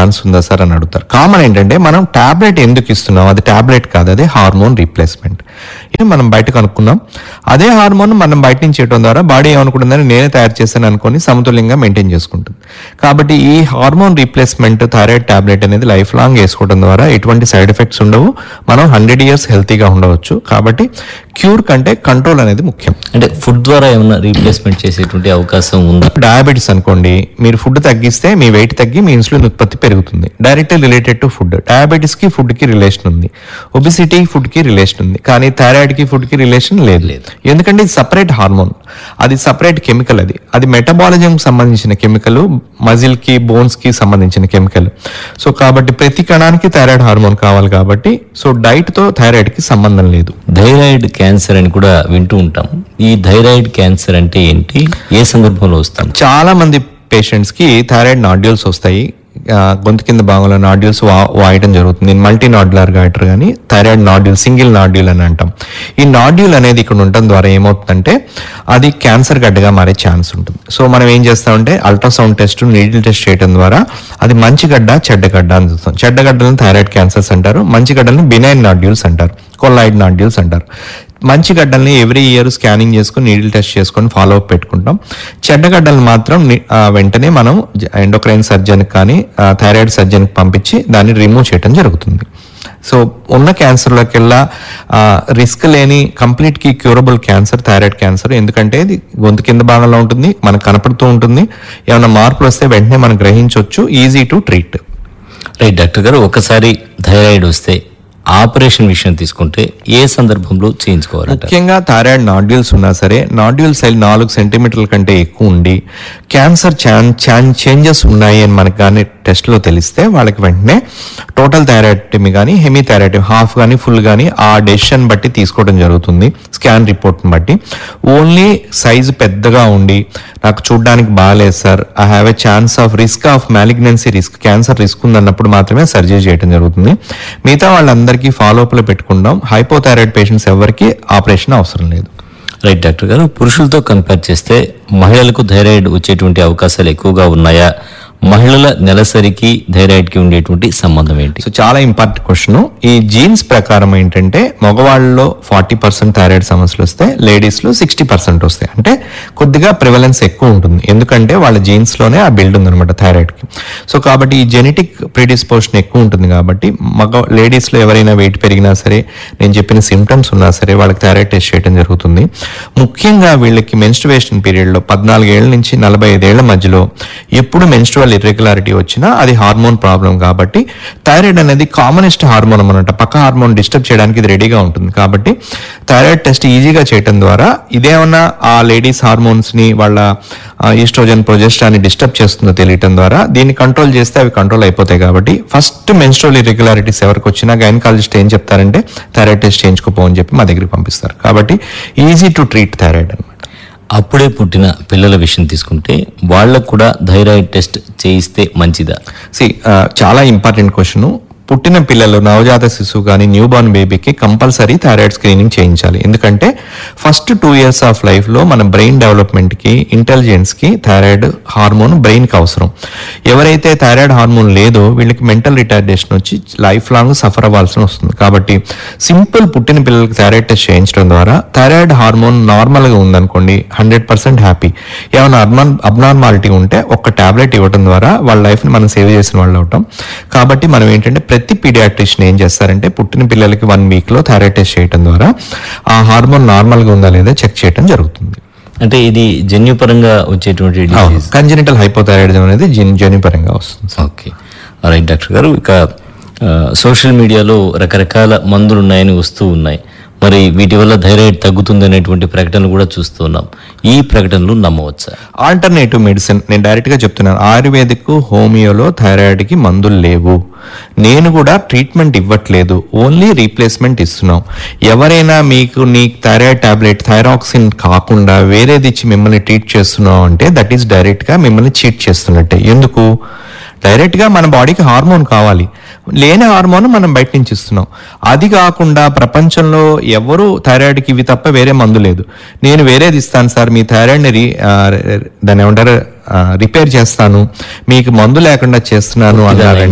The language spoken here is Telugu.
ఛాన్స్ ఉందా సార్ అని అడుగుతారు కామన్ ఏంటంటే మనం టాబ్లెట్ ఎందుకు ఇస్తున్నాం అది టాబ్లెట్ కాదు అదే హార్మోన్ రీప్లేస్మెంట్ ఇది మనం బయట కనుక్కున్నాం అదే హార్మోన్ మనం బయట నుంచి చేయడం ద్వారా బాడీ ఏమనుకుంటుందని నేనే తయారు చేశాను అనుకొని సమతుల్యంగా మెయింటైన్ చేసుకుంటుంది కాబట్టి ఈ హార్మోన్ రీప్లేస్మెంట్ థైరాయిడ్ టాబ్లెట్ అనేది లైఫ్ లాంగ్ వేసుకోవడం ద్వారా ఎటువంటి సైడ్ ఎఫెక్ట్స్ ఉండవు మనం హండ్రెడ్ ఇయర్స్ హెల్తీగా ఉండవచ్చు కాబట్టి క్యూర్ కంటే కంట్రోల్ అనేది ముఖ్యం అంటే ఫుడ్ ద్వారా ఏమైనా రీప్లేస్మెంట్ చేసేటువంటి అవకాశం ఉందా డయాబెటీస్ అనుకోండి మీరు ఫుడ్ తగ్గిస్తే మీ వెయిట్ తగ్గి మీ ఇన్సులిన్ ఉత్పత్తి పెరుగుతుంది direct related to food diabetes కి ఫుడ్ కి రిలేషన్ ఉంది ఒబిసిటీ ఫుడ్ కి రిలేషన్ ఉంది కానీ థైరాయిడ్ కి ఫుడ్ కి రిలేషన్ లేదు లేదు ఎందుకంటే ఇది సపరేట్ హార్మోన్ అది సపరేట్ కెమికల్ అది అది మెటబాలిజం సంబంధించిన కెమికల్ మజిల్ కి బోన్స్ కి సంబంధించిన కెమికల్ సో కాబట్టి ప్రతి కణానికి థైరాయిడ్ హార్మోన్ కావాలి కాబట్టి సో డైట్ తో థైరాయిడ్ కి సంబంధం లేదు థైరాయిడ్ క్యాన్సర్ అని కూడా వింటూ ఉంటాం ఈ థైరాయిడ్ క్యాన్సర్ అంటే ఏంటి ఏ సందర్భంలో వస్తుంది చాలా మంది పేషెంట్స్ కి థైరాయిడ్ నాడ్యూల్స్ వస్తాయి ఆ, గొంతు కింద భాగంలో నాడ్యూల్స్ వాయడం జరుగుతుంది మల్టీ నాడ్యులర్ గైటర్ కానీ థైరాయిడ్ నాడ్యూల్ సింగిల్ నాడ్యూల్ అని అంటాం ఈ నాడ్యూల్ అనేది ఇక్కడ ఉండటం ద్వారా ఏమవుతుందంటే అది క్యాన్సర్ గడ్డగా మారే ఛాన్స్ ఉంటుంది సో మనం ఏం చేస్తామంటే అల్ట్రాసౌండ్ టెస్ట్ నీడిల్ టెస్ట్ చేయడం ద్వారా అది మంచి గడ్డ చెడ్డ గడ్డ అని చూస్తాం చెడ్డ గడ్డలను థైరాయిడ్ క్యాన్సర్స్ అంటారు మంచి గడ్డలను బినైన్ నాడ్యూల్స్ అంటారు కొల్లాయిడ్ నాడ్యూల్స్ అంటారు మంచి గడ్డల్ని ఎవ్రీ ఇయర్ స్కానింగ్ చేసుకుని నీడిల్ టెస్ట్ చేసుకొని ఫాలో అప్ పెట్టుకుంటాం చెడ్డ గడ్డలు మాత్రం ని- ఆ, వెంటనే మనం ఎండోక్రైన్ సర్జన్ కానీ థైరాయిడ్ సర్జన్ పంపించి దాన్ని రిమూవ్ చేయడం జరుగుతుంది సో ఉన్న క్యాన్సర్లోకెల్లా రిస్క్ లేని కంప్లీట్ కి క్యూరబుల్ క్యాన్సర్ థైరాయిడ్ క్యాన్సర్ ఎందుకంటే ఇది గొంతు కింద భాగంలో ఉంటుంది మనకు కనపడుతూ ఉంటుంది ఏమైనా మార్పులు వస్తే వెంటనే మనం గ్రహించవచ్చు easy to treat right doctor garu ఒకసారి థైరాయిడ్ వస్తే ఆపరేషన్ విషయం తీసుకుంటే ఏ సందర్భంలో చేయించుకోవాలంట ముఖ్యంగా థైరాయిడ్ నాడ్యూల్స్ ఉన్నా సరే నాడ్యూల్ సైల్ నాలుగు సెంటీమీటర్ల కంటే ఎక్కువ ఉండి క్యాన్సర్ చేంజెస్ ఉన్నాయి అని మనకు కానీ టెస్ట్లో తెలిస్తే వాళ్ళకి వెంటనే టోటల్ థైరాయిడటమీ కానీ హెమీ థైరాయిడమీ హాఫ్ కానీ ఫుల్ కానీ ఆ డెసిషన్ బట్టి తీసుకోవడం జరుగుతుంది స్కాన్ రిపోర్ట్ని బట్టి ఓన్లీ సైజు పెద్దగా ఉండి నాకు చూడడానికి బాగాలేదు sir I have a chance of risk of malignancy risk cancer risk ఉందన్నప్పుడు మాత్రమే సర్జరీ చేయడం జరుగుతుంది మిగతా వాళ్ళందరికీ ఫాలోఅప్లో పెట్టుకుందాం హైపోథైరాయిడ్ పేషెంట్స్ ఎవరికి ఆపరేషన్ అవసరం లేదు రైట్ డాక్టర్ గారు పురుషులతో కంపేర్ చేస్తే మహిళలకు థైరాయిడ్ వచ్చేటువంటి అవకాశాలు ఎక్కువగా ఉన్నాయా మహిళల నెలసరికి థైరాయిడ్ కి ఉండేటువంటి సంబంధం ఏంటి సో చాలా ఇంపార్టెంట్ క్వశ్చన్ ఈ జీన్స్ ప్రకారం ఏంటంటే మగవాళ్ళలో ఫార్టీ పర్సెంట్ థైరాయిడ్ సమస్యలు వస్తాయి లేడీస్ లో సిక్స్టీ పర్సెంట్ వస్తాయి అంటే కొద్దిగా ప్రివలెన్స్ ఎక్కువ ఉంటుంది ఎందుకంటే వాళ్ళ జీన్స్ లోనే ఆ బిల్డ్ ఉందన్నమాట థైరాయిడ్ కి సో కాబట్టి ఈ జెనెటిక్ ప్రిడిస్పోషన్ ఎక్కువ ఉంటుంది కాబట్టి మగ లేడీస్ లో ఎవరైనా వెయిట్ పెరిగినా సరే నేను చెప్పిన సిమ్టమ్స్ ఉన్నా సరే వాళ్ళకి థైరాయిడ్ టెస్ట్ చేయడం జరుగుతుంది ముఖ్యంగా వీళ్ళకి మెన్స్ట్రువేషన్ పీరియడ్ లో పద్నాలుగేళ్ల నుంచి నలభై ఐదేళ్ల మధ్యలో ఎప్పుడు మెన్స్ట్రువల్ ఇర్రెగ్యులారిటీ వచ్చినా అది హార్మోన్ ప్రాబ్లం కాబట్టి థైరాయిడ్ అనేది కామనెస్ట్ హార్మోన్ అనమాట పక్క హార్మోన్ డిస్టర్బ్ చేయడానికి ఇది రెడీగా ఉంటుంది కాబట్టి థైరాయిడ్ టెస్ట్ ఈజీగా చేయడం ద్వారా ఇదేమన్నా ఆ లేడీస్ హార్మోన్స్ ని వాళ్ళ ఈస్ట్రోజన్ ప్రొజెస్టాన్ని డిస్టర్బ్ చేస్తుందో తెలియటం ద్వారా దీన్ని కంట్రోల్ చేస్తే అవి కంట్రోల్ అయిపోతాయి కాబట్టి ఫస్ట్ మెన్స్ట్రువల్ ఇర్రెగ్యులారిటీస్ ఎవరికి వచ్చినా గైనకాలజిస్ట్ ఏం చెప్తారంటే థైరాయిడ్ టెస్ట్ చేయించుకోపో అని చెప్పి మా దగ్గరికి పంపిస్తారు కాబట్టి ఈజీ టు ట్రీట్ థైరాయిడ్ అనమాట అప్పుడే పుట్టిన పిల్లల విషయం తీసుకుంటే వాళ్ళకు కూడా థైరాయిడ్ టెస్ట్ చేయిస్తే మంచిదా సి చాలా ఇంపార్టెంట్ క్వశ్చన్ పుట్టిన పిల్లలు నవజాత శిశువు కానీ న్యూ బార్న్ బేబీకి కంపల్సరీ థైరాయిడ్ స్క్రీనింగ్ చేయించాలి ఎందుకంటే first two years of life లో మన బ్రెయిన్ డెవలప్మెంట్ కి ఇంటెలిజెన్స్ కి థైరాయిడ్ హార్మోన్ బ్రెయిన్ కి అవసరం ఎవరైతే థైరాయిడ్ హార్మోన్ లేదో వీళ్ళకి మెంటల్ రిటార్డేషన్ వచ్చి లైఫ్ లాంగ్ సఫర్ అవ్వాల్సి వస్తుంది కాబట్టి సింపుల్ పుట్టిన పిల్లలకి థైరాయిడ్ టెస్ట్ చేయించడం ద్వారా థైరాయిడ్ హార్మోన్ నార్మల్ గా ఉందనుకోండి హండ్రెడ్ పర్సెంట్ హ్యాపీ ఏమైనా అబ్నార్ అబ్నార్మాలిటీ ఉంటే ఒక్క టాబ్లెట్ ఇవ్వడం ద్వారా వాళ్ళ లైఫ్ ని మనం సేవ్ చేసిన వాళ్ళు అవుతాం కాబట్టి మనం ఏంటంటే ప్రతి పీడియాట్రిషియన్ ఏం చేస్తారంటే పుట్టిన పిల్లలకి వన్ వీక్ లో థైరాయిడ్ టెస్ట్ చేయడం ద్వారా ఆ హార్మోన్ నార్మల్ గా ఉందా లేదా చెక్ చేయడం జరుగుతుంది అంటే ఇది జన్యుపరంగా వచ్చేటువంటి డిసీజ్ కంజెనిటల్ హైపోథైరాయిడిజం అనేది జన్ జన్యుపరంగా వస్తుంది ఓకే రైట్ డాక్టర్ గారు ఇక ఆ, సోషల్ మీడియాలో రకరకాల మందులు ఉన్నాయని వస్తూ ఉన్నాయి మరి వీటి వల్ల థైరాయిడ్ తగ్గుతుంది అనేటువంటి ప్రకటనలు కూడా చూస్తూ ఉన్నాం ఈ ప్రకటనలు నమ్మవచ్చా ఆల్టర్నేటివ్ మెడిసిన్ నేను డైరెక్ట్ గా చెప్తున్నాను ఆయుర్వేదిక్ హోమియోలో థైరాయిడ్ కి మందులు లేవు నేను కూడా ట్రీట్మెంట్ ఇవ్వట్లేదు ఓన్లీ రీప్లేస్మెంట్ ఇస్తున్నాం ఎవరైనా మీకు నీ థైరాయిడ్ టాబ్లెట్ థైరాక్సిన్ కాకుండా వేరేది ఇచ్చి మిమ్మల్ని ట్రీట్ చేస్తున్నాం అంటే దట్ ఈస్ డైరెక్ట్ గా మిమ్మల్ని చీట్ చేస్తున్నట్టే ఎందుకు డైరెక్ట్ గా మన బాడీకి హార్మోన్ కావాలి లేని హార్మోన్ మనం బయట నుంచి ఇస్తున్నాం అది కాకుండా ప్రపంచంలో ఎవరు థైరాయిడ్ కి ఇవి తప్ప వేరే మందు లేదు నేను వేరేది ఇస్తాను సార్ మీ థైరాయిడ్ ని రి- ఆ, దాన్ని ఏమంటారు రిపేర్ చేస్తాను మీకు మందు లేకుండా చేస్తున్నాను అన్నారంటే